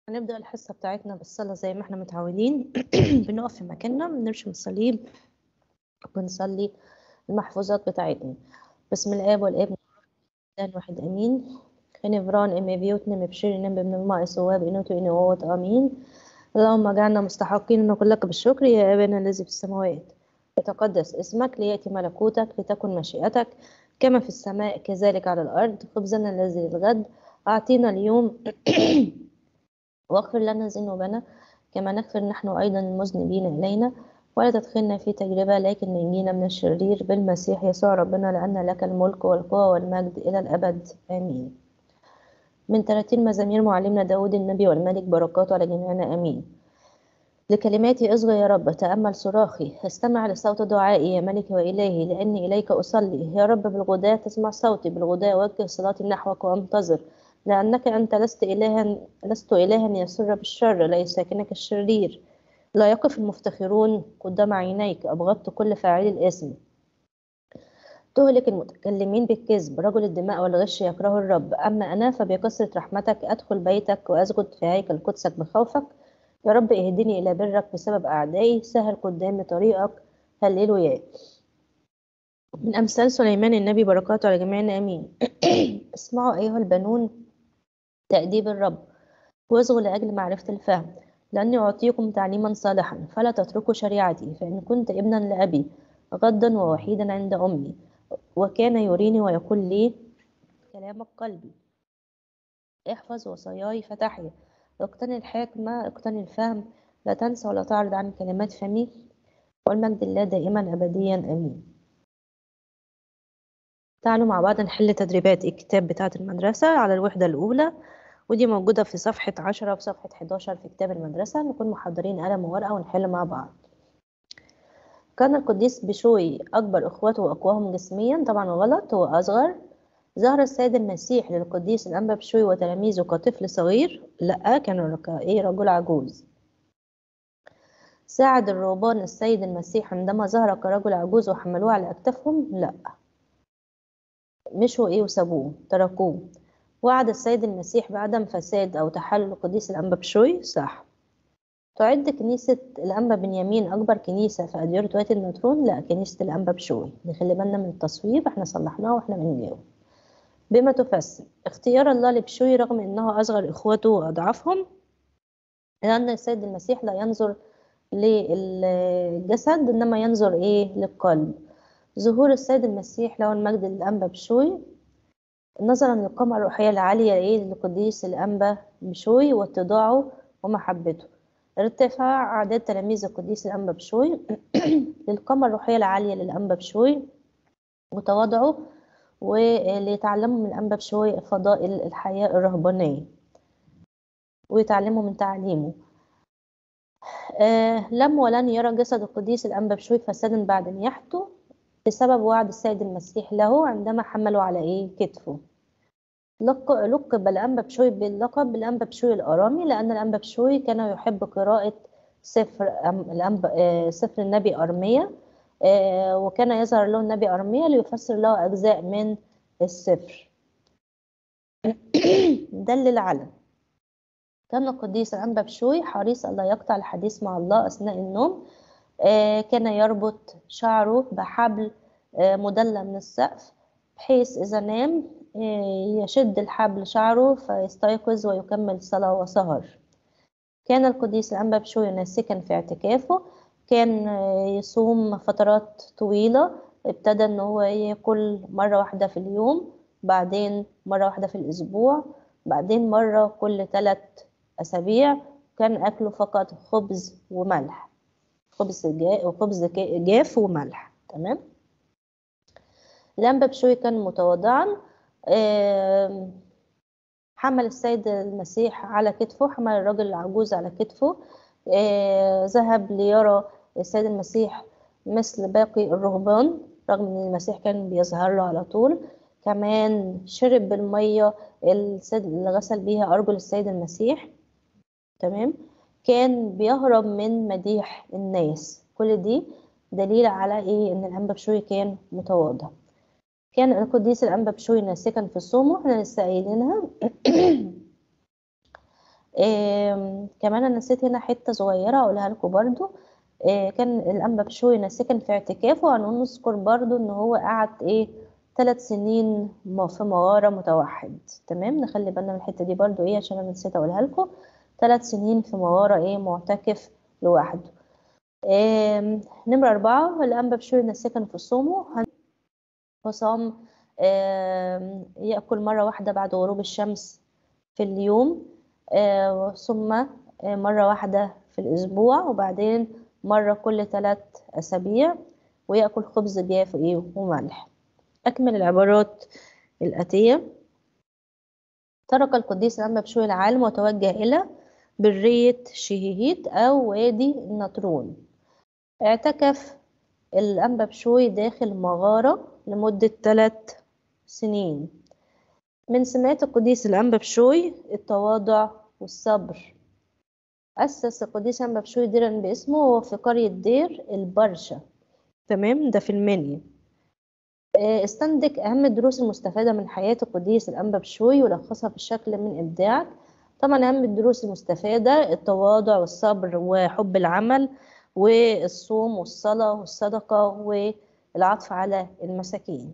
هنبدأ الحصة بتاعتنا بالصلاة زي ما احنا متعودين بنقف في مكاننا بنرشم الصليب ونصلي المحفوظات بتاعتنا بسم الآب والابن والروح واحد آمين خنفران إم بيوتنا مبشر نم بن الماء سواب إنوتو إنوات آمين اللهم اجعلنا مستحقين أن نقول لك بالشكر يا أبانا الذي في السماوات يتقدس اسمك ليأتي ملكوتك لتكن مشيئتك كما في السماء كذلك على الأرض خبزنا الذي للغد أعطينا اليوم واغفر لنا ذنوبنا كما نغفر نحن أيضا المذنبين إلينا ولا تدخلنا في تجربة لكن نجينا من الشرير بالمسيح يسوع ربنا لأن لك الملك والقوة والمجد إلى الأبد آمين من 30 مزامير معلمنا داود النبي والملك بركاته على جميعنا آمين لكلماتي اصغي يا رب تأمل صراخي استمع لصوت دعائي يا ملكي وإلهي لأني إليك أصلي يا رب بالغداة تسمع صوتي بالغداة وجه صلاتي نحوك وأنتظر لأنك أنت لست إلها لست إلها يسر بالشر لا يساكنك الشرير لا يقف المفتخرون قدام عينيك أبغضت كل فاعلي الإثم تهلك المتكلمين بالكذب رجل الدماء والغش يكره الرب أما أنا فبكثرة رحمتك أدخل بيتك وأسجد في هيكل قدسك بخوفك يا رب اهدني إلى برك بسبب أعدائي سهل قدامي طريقك هللويا من أمثال سليمان النبي بركاته على جميعنا آمين اسمعوا أيها البنون تأديب الرب واصغوا لأجل معرفة الفهم لأني أعطيكم تعليما صالحا فلا تتركوا شريعتي فإن كنت ابنا لأبي غدا ووحيدا عند أمي وكان يريني ويقول لي كلامك قلبي احفظ وصاياي فتحيا اقتني الحكمة اقتني الفهم لا تنسى ولا تعرض عن كلمات فمي والمجد الله دائما أبديا آمين تعالوا مع بعض نحل تدريبات الكتاب بتاعة المدرسة على الوحدة الأولى ودي موجودة في صفحة عشرة وفي صفحة 11 في كتاب المدرسة نكون محضرين قلم وورقة ونحل مع بعض كان القديس بشوي أكبر إخوته وأقواهم جسميا طبعا غلط هو أصغر ظهر السيد المسيح للقديس الأنبا بشوي وتلاميذه كطفل صغير لا كان إيه رجل عجوز ساعد الرهبان السيد المسيح عندما ظهر كرجل عجوز وحملوه على أكتافهم لا مشوا إيه وسابوه تركوه وعد السيد المسيح بعدم فساد أو تحلل قديس الأنبا بشوي صح تعد كنيسة الأنبا بنيامين أكبر كنيسة في أديرة وادي النطرون لا كنيسة الأنبا بشوي نخلي بالنا من التصويب احنا صلحناه واحنا بنجاوب بما تفسر اختيار الله لبشوي رغم أنه أصغر إخوته وأضعفهم لأن السيد المسيح لا ينظر للجسد إنما ينظر إيه للقلب ظهور السيد المسيح له المجد للأنبا بشوي نظرا للقامة الروحية العالية إيه للقديس الأنبا بشوي واتضاعه ومحبته ارتفاع أعداد تلاميذ القديس الأنبا بشوي للقامة الروحية العالية للأنبا بشوي وتواضعه وليتعلموا من الأنبا بشوي فضائل الحياة الرهبانية ويتعلموا من تعليمه آه لم ولن يرى جسد القديس الأنبا بشوي فسادا بعد نياحته بسبب وعد السيد المسيح له عندما حملوا على إيه كتفه لقب الأنبا بشوي باللقب الأنبا بشوي الأرامي لأن الأنبا بشوي كان يحب قراءة سفر الأنبا سفر النبي أرميا وكان يظهر له النبي أرميا ليفسر له أجزاء من السفر دلل على كان القديس الأنبا بشوي حريص ألا يقطع الحديث مع الله أثناء النوم كان يربط شعره بحبل مدلى من السقف بحيث إذا نام يشد الحبل شعره فيستيقظ ويكمل صلاة وسهر كان القديس الأنبا بشوي ناسكا في اعتكافه كان يصوم فترات طويلة ابتدى ان هو ياكل مرة واحدة في اليوم بعدين مرة واحدة في الأسبوع بعدين مرة كل ثلاث أسابيع كان أكله فقط خبز وملح خبز جاف وخبز جاف وملح تمام الأنبا بشوي كان متواضعا حمل السيد المسيح على كتفه حمل الرجل العجوز على كتفه ذهب ليرى السيد المسيح مثل باقي الرهبان رغم ان المسيح كان بيظهر له على طول كمان شرب المية اللي غسل بيها أرجل السيد المسيح تمام كان بيهرب من مديح الناس كل دي دليل على ايه ان الأنبا بشوي كان متواضع كان القديس الأنبا بشوي ناسكا في الصوم واحنا لسه قايلينها آم، كمان انا نسيت هنا حته صغيره اقولها لكم برضو آه، كان الانبا بشوي ناس سكن في اعتكافه هنذكر برضو ان هو قعد ايه ثلاث سنين م- في مغاره متوحد تمام نخلي بالنا من الحته دي برضو ايه عشان انا نسيت اقولها لكم ثلاث سنين في مغاره ايه معتكف لوحده آم، نمرة أربعة الأنبا بشوي ناس سكن في صومه هن- وصام آم، يأكل مرة واحدة بعد غروب الشمس في اليوم آه، ثم آه، مرة واحدة في الأسبوع وبعدين مرة كل ثلاث أسابيع ويأكل خبز جاف إيه وملح أكمل العبارات الآتية ترك القديس الأنبا بشوي العالم وتوجه إلى برية شهيهيت أو وادي النطرون اعتكف الأنبا بشوي داخل مغارة لمدة ثلاث سنين من سمات القديس الأنبا بشوي التواضع والصبر أسس القديس أنبا بشوي ديرا باسمه وهو في قرية دير البرشا تمام ده في المنيا آه، استنتج أهم الدروس المستفادة من حياة القديس الأنبا بشوي ولخصها في شكل من إبداعك طبعا أهم الدروس المستفادة التواضع والصبر وحب العمل والصوم والصلاة والصدقة والعطف على المساكين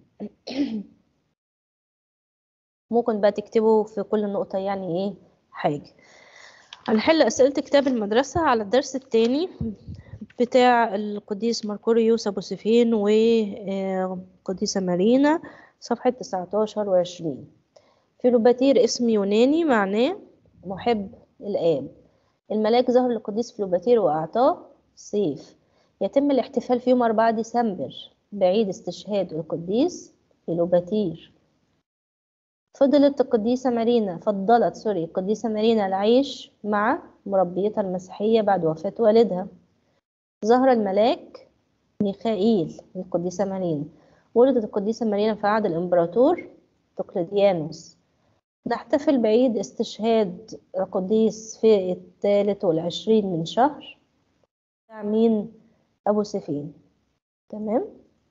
ممكن بقى تكتبوا في كل نقطة يعني إيه حاجة هنحل أسئلة كتاب المدرسة على الدرس التاني بتاع القديس مركوريوس أبو سفين وقديسة مارينا صفحة 19 و 20 فيلوباتير اسم يوناني معناه محب الآب الملاك ظهر للقديس فيلوباتير وأعطاه سيف يتم الاحتفال في يوم 4 ديسمبر بعيد استشهاد القديس فيلوباتير فضلت القديسة مارينا فضلت سوري القديسة مارينا العيش مع مربيتها المسيحية بعد وفاة والدها ظهر الملاك ميخائيل للقديسة مارينا ولدت القديسة مارينا في عهد الإمبراطور دقلديانوس نحتفل بعيد استشهاد القديس في الثالث والعشرين من شهر بتاع مين أبو سفين تمام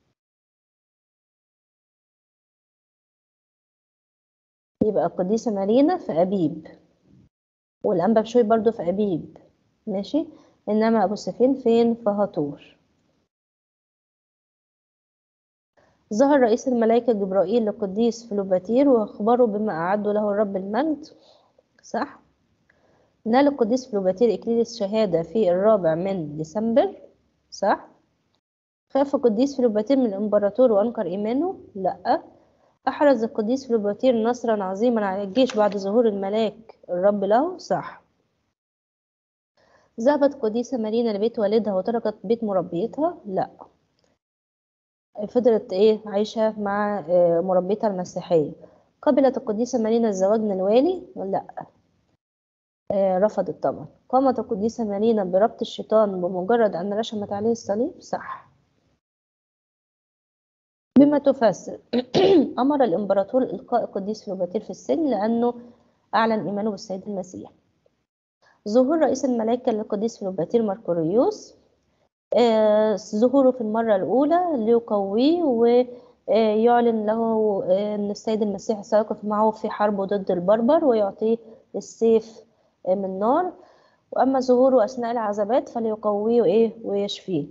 يبقى القديسة مارينا في أبيب والأنبا بشوي برضو في أبيب ماشي إنما أبو سفين فين في هطور ظهر رئيس الملائكة جبرائيل لقديس فلوباتير وأخبره بما أعده له الرب المجد صح نال القديس فلوباتير إكليل الشهادة في الرابع من ديسمبر صح خاف القديس فلوباتير من الإمبراطور وأنكر إيمانه لأ أحرز القديس فلوباتير نصرا عظيما على الجيش بعد ظهور الملاك الرب له صح ذهبت القديسة مارينا لبيت والدها وتركت بيت مربيتها لا فضلت ايه عايشة مع آه، مربيتها المسيحية قبلت القديسة مارينا الزواج من الوالي لا آه، رفضت طبعا قامت القديسة مارينا بربط الشيطان بمجرد أن رشمت عليه الصليب صح بما تفسر أمر الإمبراطور إلقاء القديس فلوباتير في السجن لأنه أعلن إيمانه بالسيد المسيح ظهور رئيس الملائكة للقديس فلوباتير ماركوريوس آه، ظهوره في المرة الأولى ليقويه ويعلن له آه، أن السيد المسيح سيقف معه في حربه ضد البربر ويعطيه السيف آه، من نار وأما ظهوره أثناء العذابات فليقويه إيه ويشفيه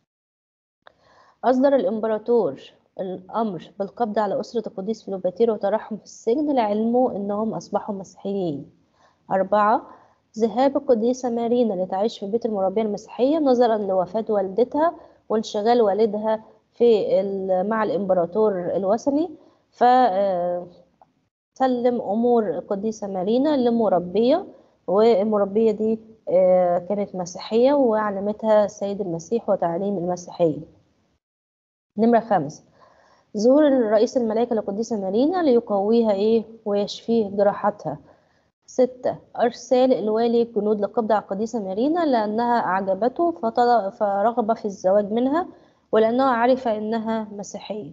أصدر الإمبراطور الأمر بالقبض على أسرة القديس فلوباتير وطرحهم في السجن لعلمه أنهم أصبحوا مسيحيين أربعة ذهاب القديسة مارينا لتعيش في بيت المربية المسيحية نظرا لوفاة والدتها وانشغال والدها في ال- مع الإمبراطور الوثني فسلم أمور القديسة مارينا لمربية والمربية دي آه، كانت مسيحية وعلمتها السيد المسيح وتعليم المسيحية نمرة خمسة ظهور الرئيس الملائكة للقديسة مارينا ليقويها إيه ويشفيه جراحاتها ستة أرسال الوالي جنود للقبض على القديسة مارينا لأنها أعجبته فطل- فرغب في الزواج منها ولأنه عرف أنها مسيحية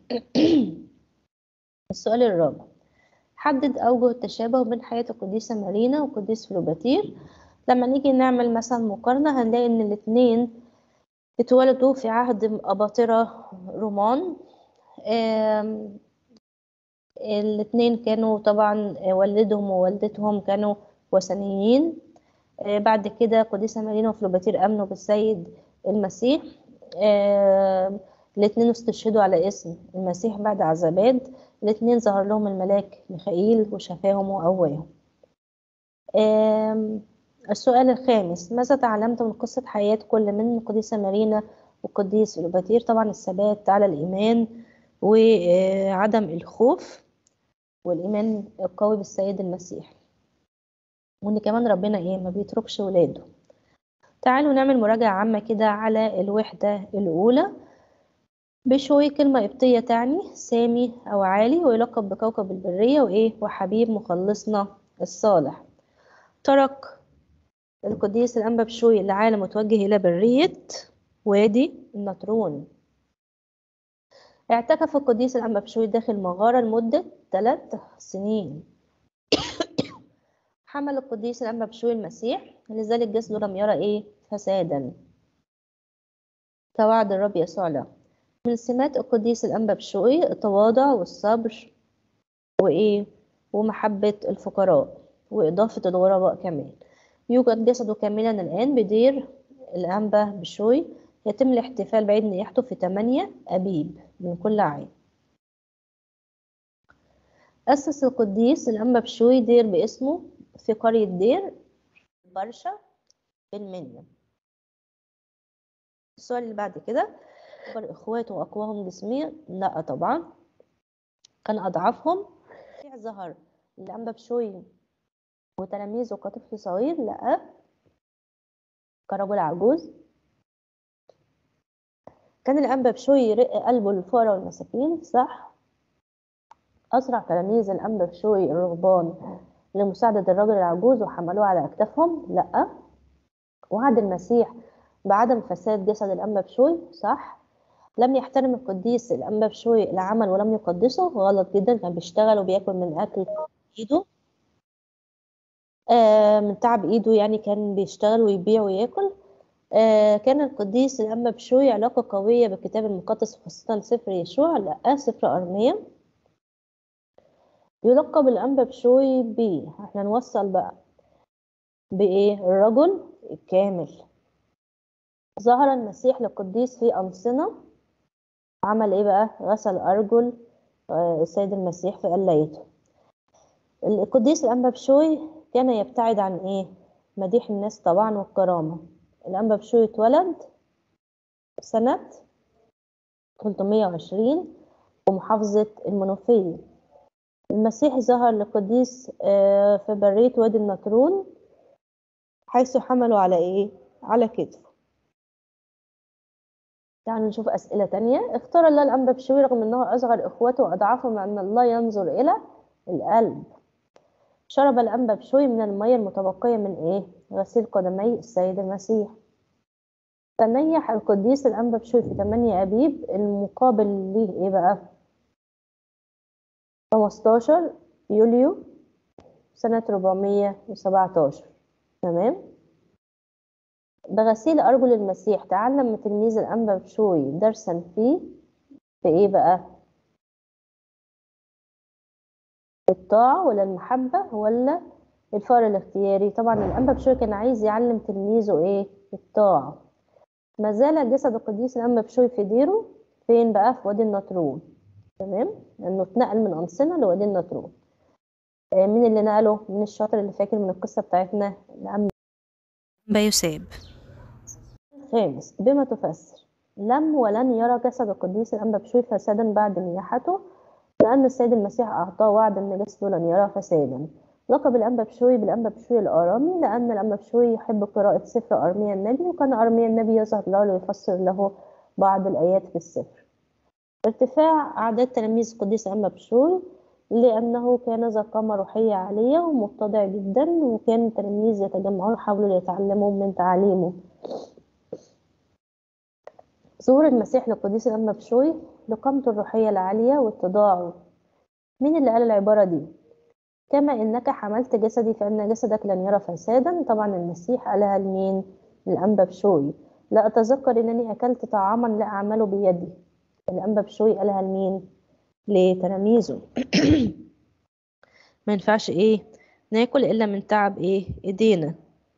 السؤال الرابع حدد أوجه التشابه بين حياة القديسة مارينا والقديس فلوباتير لما نيجي نعمل مثلا مقارنة هنلاقي إن الاتنين اتولدوا في عهد أباطرة رومان آم، الاتنين كانوا طبعا والدهم ووالدتهم كانوا وثنيين آه، بعد كده قديسة مارينا وفلوباتير آمنوا بالسيد المسيح آه، الاتنين استشهدوا على اسم المسيح بعد عذابات الاتنين ظهر لهم الملاك ميخائيل وشفاهم وقواهم آم، السؤال الخامس ماذا تعلمت من قصة حياة كل من قديسة مارينا وقديس فلوباتير طبعا الثبات على الإيمان وعدم الخوف والإيمان القوي بالسيد المسيح وإن كمان ربنا إيه ما بيتركش ولاده تعالوا نعمل مراجعة عامة كده على الوحدة الأولى بشوي كلمة قبطية تعني سامي أو عالي ويلقب بكوكب البرية وإيه وحبيب مخلصنا الصالح ترك القديس الأنبا بشوي العالم متوجه إلى برية وادي النطرون اعتكف القديس الأنبا بشوي داخل مغارة لمدة ثلاث سنين حمل القديس الأنبا بشوي المسيح لذلك جسده لم يرى إيه فسادا كوعد الرب يسوع له من سمات القديس الأنبا بشوي التواضع والصبر وإيه ومحبة الفقراء وإضافة الغرباء كمان يوجد جسده كاملا الآن بدير الأنبا بشوي يتم الاحتفال بعيد نياحته في 8 أبيب من كل عام أسس القديس الأنبا بشوي دير باسمه في قرية دير برشا في المنيا السؤال اللي بعد كده أكبر إخواته وأقواهم جسميا لا طبعا كان أضعفهم ظهر الأنبا بشوي وتلاميذه كطفل صغير لا كرجل عجوز كان الأنبا بشوي يرق قلبه للفقراء والمساكين صح أسرع تلاميذ الأنبا بشوي الرهبان لمساعدة الرجل العجوز وحملوه على أكتافهم لأ وعد المسيح بعدم فساد جسد الأنبا بشوي صح لم يحترم القديس الأنبا بشوي العمل ولم يقدسه غلط جدا كان بيشتغل وبياكل من أكل إيده آه من تعب إيده يعني كان بيشتغل ويبيع وياكل آه كان القديس الأنبا بشوي علاقة قوية بالكتاب المقدس خاصة سفر يشوع لأ سفر أرميا يلقب الأنبا بشوي ب احنا نوصل بقى بإيه الرجل الكامل ظهر المسيح للقديس في أنصنة عمل إيه بقى غسل أرجل آه، السيد المسيح في قلايته القديس الأنبا بشوي كان يبتعد عن إيه مديح الناس طبعا والكرامة الأنبا بشوي اتولد سنة 320 ومحافظة المنوفية المسيح ظهر لقديس آه، في برية وادي النطرون حيث حملوا على ايه على كتفه تعالوا نشوف أسئلة تانية اختار الله الأنبا بشوي رغم أنه أصغر إخوته وأضعافه مع أن الله ينظر إلى القلب شرب الأنبا بشوي من المية المتبقية من إيه؟ غسيل قدمي السيد المسيح تنيح القديس الأنبا بشوي في 8 أبيب المقابل ليه إيه بقى؟ 15 يوليو سنة 417 تمام بغسيل أرجل المسيح تعلم من تلميذ الأنبا بشوي درسا فيه في إيه بقى؟ الطاعة ولا المحبة ولا الفقر الاختياري طبعا الأنبا بشوي كان عايز يعلم تلميذه إيه؟ الطاعة ما زال جسد القديس الأنبا بشوي في ديره فين بقى؟ في وادي النطرون تمام لانه اتنقل من انصنه لوادي النطرون آه، مين اللي نقله من الشاطر اللي فاكر من القصه بتاعتنا الأنبا بيساب خامس بما تفسر لم ولن يرى جسد القديس الأنبا بشوي فسادا بعد نياحته لأن السيد المسيح أعطاه وعد أن جسده لن يرى فسادا لقب الأنبا بشوي بالأنبا بشوي الآرامي لأن الأنبا بشوي يحب قراءة سفر أرميا النبي وكان أرميا النبي يظهر له ليفسر له بعض الآيات في السفر ارتفاع أعداد تلاميذ القديس الأنبا بشوي لأنه كان ذا قامة روحية عالية ومتضع جدا وكان التلاميذ يتجمعون حوله ليتعلموا من تعاليمه ظهور المسيح للقديس الأنبا بشوي لقامته الروحية العالية واتضاعه مين اللي قال العبارة دي؟ كما إنك حملت جسدي فإن جسدك لن يرى فسادا طبعا المسيح قالها لمين؟ للأنبا بشوي لا أتذكر إنني أكلت طعاما لا أعمله بيدي الأنبا بشوي قالها لمين؟ لتلاميذه ما ينفعش إيه؟ ناكل إلا من تعب إيه إيدينا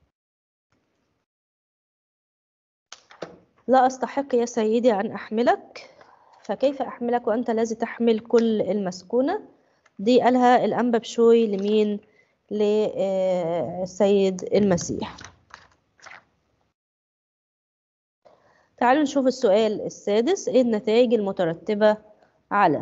لا أستحق يا سيدي أن أحملك فكيف أحملك وأنت الذي تحمل كل المسكونة دي قالها الأنبا بشوي لمين للسيد المسيح تعالوا نشوف السؤال السادس ايه النتائج المترتبة على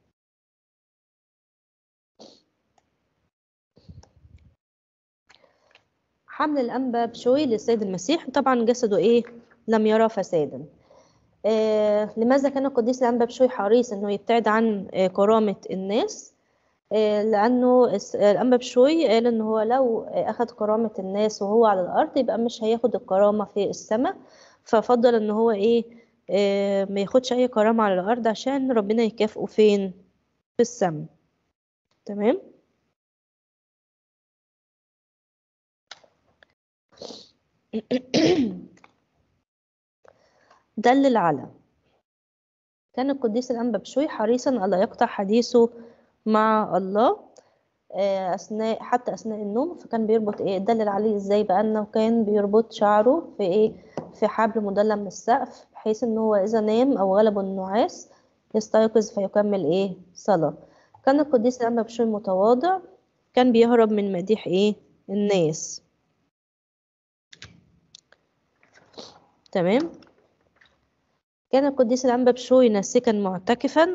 حمل الأنبا بشوي للسيد المسيح طبعا جسده ايه لم يرى فسادا آه لماذا كان القديس الأنبا بشوي حريص انه يبتعد عن آه كرامة الناس آه لأنه الأنبا بشوي قال إن هو لو أخد كرامة الناس وهو على الأرض يبقى مش هياخد الكرامة في السماء ففضل إن هو إيه آه ما ياخدش أي كرامة على الأرض عشان ربنا يكافئه فين في السماء تمام دلل على كان القديس الأنبا بشوي حريصا ألا يقطع حديثه مع الله أثناء حتى أثناء النوم فكان بيربط إيه دلل عليه إزاي بقى إنه كان بيربط شعره في إيه في حبل مدلل من السقف بحيث إن هو إذا نام أو غلبه النعاس يستيقظ فيكمل إيه صلاة كان القديس الأنبا بشوي متواضع كان بيهرب من مديح إيه الناس تمام كان القديس الأنبا بشوي ناسكا معتكفا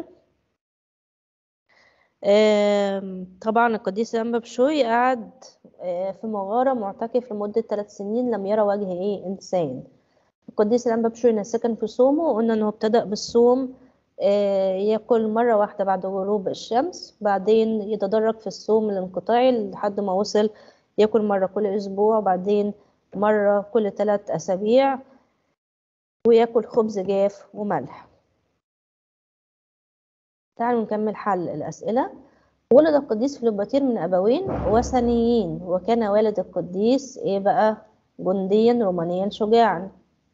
طبعا القديس الأنبا بشوي قعد في مغارة معتكف لمدة ثلاث سنين لم يرى وجه إيه إنسان القديس الأنبا بشوي ناسكا في صومه وقلنا إنه ابتدأ بالصوم ياكل مرة واحدة بعد غروب الشمس بعدين يتدرج في الصوم الانقطاعي لحد ما وصل ياكل مرة كل أسبوع وبعدين مرة كل ثلاث أسابيع وياكل خبز جاف وملح تعالوا نكمل حل الأسئلة ولد القديس فلوباتير من أبوين وثنيين وكان والد القديس إيه بقى جنديا رومانيا شجاعا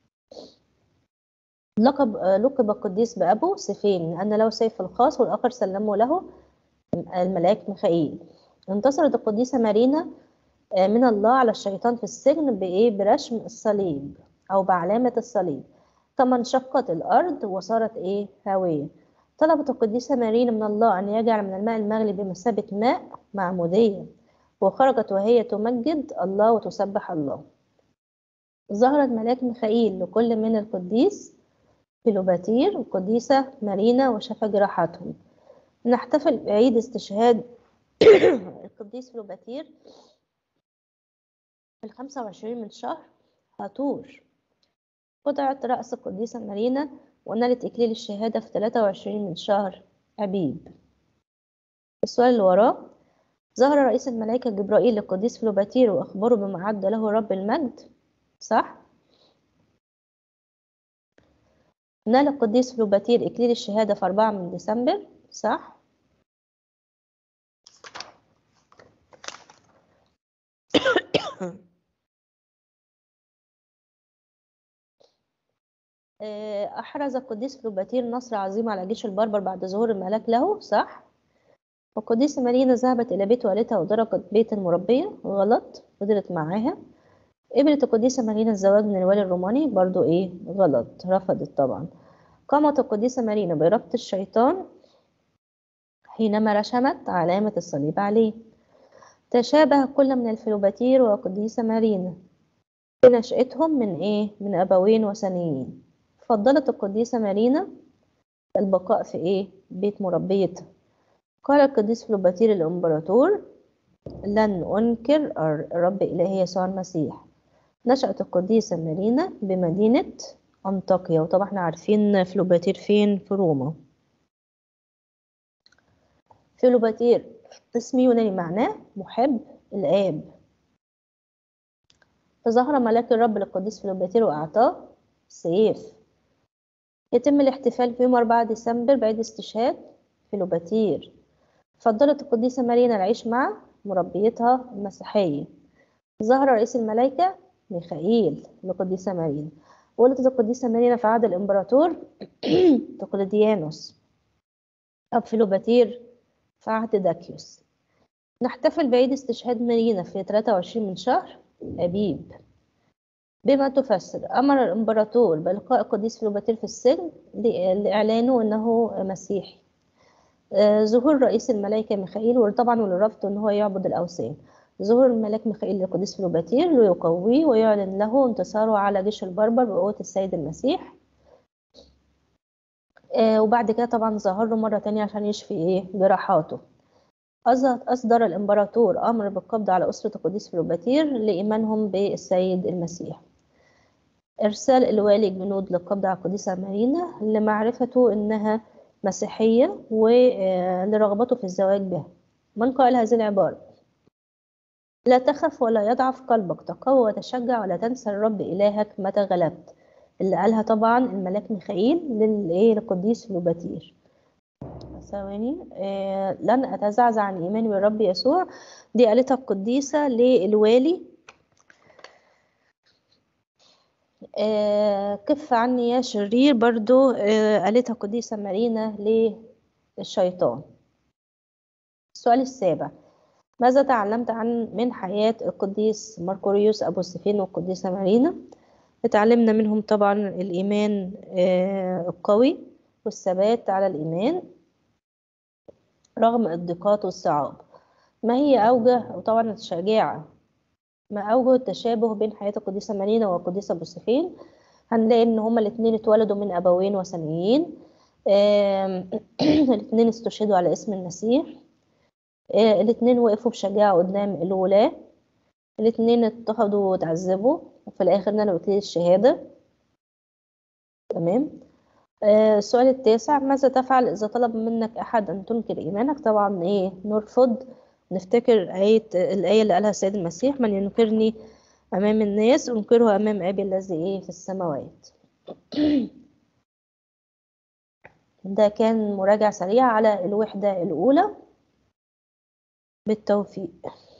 لقب لقب القديس بأبو سيفين لأن له سيف الخاص والآخر سلمه له الملاك ميخائيل انتصرت القديسة مارينا من الله على الشيطان في السجن بإيه برشم الصليب أو بعلامة الصليب ثم انشقت الأرض وصارت إيه هاوية طلبت القديسة مارينا من الله أن يجعل من الماء المغلي بمثابة ماء معمودية وخرجت وهي تمجد الله وتسبح الله ظهر الملاك ميخائيل لكل من القديس فيلوباتير والقديسة مارينا وشفى جراحاتهم نحتفل بعيد استشهاد القديس فيلوباتير في الخمسة وعشرين من شهر هاتور قطعت رأس القديسة مارينا ونالت إكليل الشهادة في 23 من شهر أبيب السؤال اللي وراه ظهر رئيس الملائكة جبرائيل للقديس فلوباتير وأخبره بما أعد له رب المجد صح؟ نال القديس فلوباتير إكليل الشهادة في 4 من ديسمبر صح؟ أحرز القديس فلوباتير نصر عظيم على جيش البربر بعد ظهور الملاك له صح والقديسة مارينا ذهبت إلى بيت والدتها ودرجت بيت المربية غلط فضلت معاها قبلت القديسة مارينا الزواج من الوالي الروماني برضو إيه غلط رفضت طبعا قامت القديسة مارينا بربط الشيطان حينما رشمت علامة الصليب عليه تشابه كل من الفلوباتير والقديسة مارينا في نشأتهم من إيه من أبوين وثنيين فضلت القديسة مارينا البقاء في إيه؟ بيت مربيتها قال القديس فلوباتير الإمبراطور لن أنكر الرب إلهي يسوع المسيح نشأت القديسة مارينا بمدينة أنطاكيا وطبعا احنا عارفين فلوباتير فين في روما فلوباتير اسم يوناني معناه محب الآب فظهر ملاك الرب للقديس فلوباتير وأعطاه سيف يتم الاحتفال في يوم 4 ديسمبر بعيد استشهاد فيلوباتير فضلت القديسة مارينا العيش مع مربيتها المسيحية ظهر رئيس الملائكة ميخائيل للقديسة مارينا ولدت القديسة مارينا في عهد الإمبراطور تقليديانوس أب فيلوباتير في عهد داكيوس نحتفل بعيد استشهاد مارينا في 23 من شهر أبيب بما تفسر أمر الإمبراطور بإلقاء القديس فيلوباتير في السجن ل- لإعلانه أنه مسيحي آه، ظهور رئيس الملائكة ميخائيل وطبعا ولرفضه أن هو يعبد الأوثان ظهور الملاك ميخائيل للقديس فيلوباتير ليقويه ويعلن له انتصاره على جيش البربر بقوة السيد المسيح آه، وبعد كده طبعا ظهر له مرة تانية عشان يشفي إيه جراحاته أص- أصدر الإمبراطور أمر بالقبض على أسرة القديس فيلوباتير لإيمانهم بالسيد المسيح إرسال الوالي جنود للقبض على القديسة مارينا لمعرفته إنها مسيحية ولرغبته في الزواج بها من قال هذه العبارة لا تخف ولا يضعف قلبك تقوى وتشجع ولا تنسى الرب إلهك متى غلبت اللي قالها طبعا الملاك ميخائيل للإيه للقديس فيلوباتير ثواني آه لن أتزعزع عن إيماني بالرب يسوع دي قالتها القديسة للوالي آه كف عني يا شرير برضو آه قالتها القديسة مارينا للشيطان السؤال السابع ماذا تعلمت عن من حياة القديس ماركوريوس أبو سفين والقديسة مارينا اتعلمنا منهم طبعا الإيمان آه القوي والثبات على الإيمان رغم الضيقات والصعاب ما هي أوجه وطبعا الشجاعة ما أوجه التشابه بين حياة القديسة مارينا والقديسة بوسفين هنلاقي إن هما الاتنين اتولدوا من أبوين وثنيين آم، الاتنين استشهدوا على اسم المسيح آه، الاتنين وقفوا بشجاعة قدام الولاة الاتنين اضطهدوا وتعذبوا وفي الآخر نالوا إكليل الشهادة تمام آه، السؤال التاسع ماذا تفعل إذا طلب منك أحد أن تنكر إيمانك طبعا إيه نرفض نفتكر آية الآية اللي قالها السيد المسيح من ينكرني أمام الناس أنكره أمام أبي الذي إيه في السماوات ده كان مراجعة سريعة على الوحدة الأولى بالتوفيق